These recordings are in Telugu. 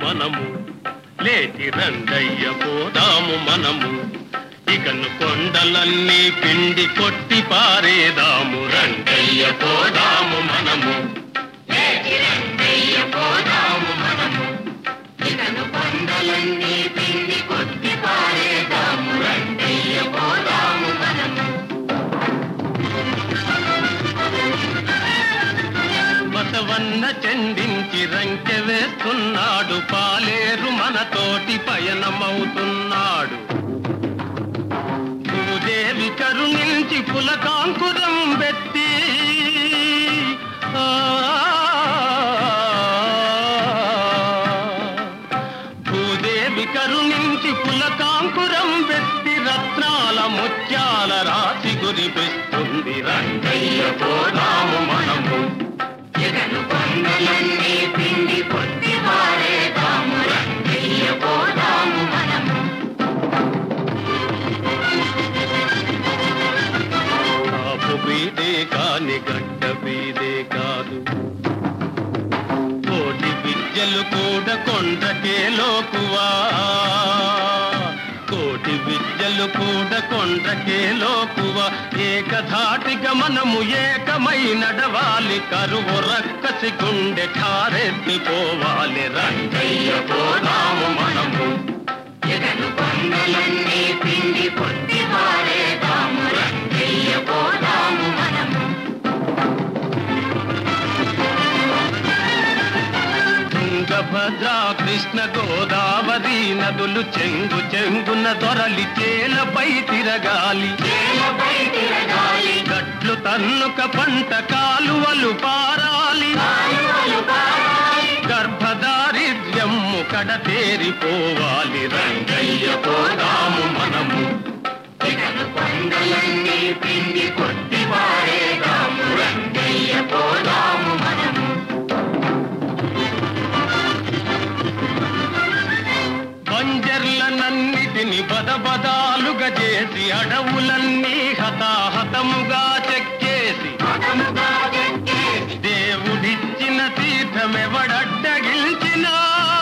మనము లేచి రండయ్య పోదాము మనము ఇకను కొండలన్నీ పిండి కొట్టి పారేదాము రండయ్య పోదాము మనము లేచి రండయ్య పోదాము మనము ఇకను కొండలన్నీ పిండి కొట్టి పారేదాము రండయ్య పోదాము మనము బసవన్న చెండించి రంకె వేస్తున్నాడు పాలేరు మనతోటి పయనమవుతున్నాడు భూదేవి కరుణించి పులకాంకురం పెట్టి ఆ, భూదేవి కరుణించి పులకాంకురం పెట్టి రత్నాల ముత్యాల రాశి కురిపిస్తుంది రంగయ్య పోదాము మనము ఇకను కొండలన్నీ పిండి కొట్టి పారేదాము రండయ్య పోదాము మనము కాపు బీదే కాని గడ్డ బీదే కాదు కోటి విద్యలు కూడా కొండకే లోకువా కోటి విద్యలు కూడా కొండకే లోకువా ఏకధాటిగా మనము ఏకమై నడవాలి కరువు రక్కసి గుండె ఠారెత్తిపోవాలి రంగయ్య పోదాము మనము ఇకను కొండలన్నీ పిండి కొట్టి పారేదాము రండయ్య పోదాము మనము తుంగభద్ర కృష్ణ గోదావరి నదులు చెంగు చెంగున దొరలి చేలపై తిరగాలి నేలపై తిరగాలి గట్లు తన్నుక పంట కాలువలు పారాలి కాలువలు పారాలి గర్భదారిద్ర్యము కడ తేరిపోవాలి రంగయ్య పోదాము మనము ఇకను కొండలన్నీ పిండి కొట్టి పారేదాము రండయ్య పోదాము మనము బంజర్లనన్నిటిని బదబదాలుగా చేసి అడవులన్నీ హతాహతముగా చెక్కేసి మగముగా జగ్గేసి దేవుడిచ్చిన తీర్థమెవడడ్డగిల్చినా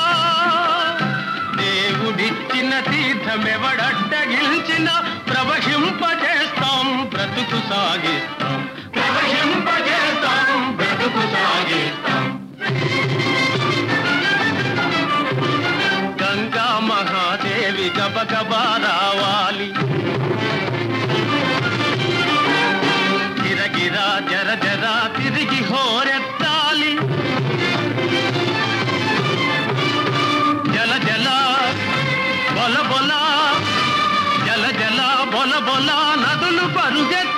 దేవుడిచ్చిన తీర్థమెవడడ్డగిల్చిన ప్రవహింపజేస్తాం బ్రతుకు సాగిస్తాం ప్రవహింపజేస్తాం బ్రతుకు సాగిస్తాం గంగా మహాదేవి గబగబా రావాలి గిరగిరా జర జర తిరిగి హోరెత్తాలి జల జల బొల బొల జల జల బొల బొల నదులు పరుగెత్తాలి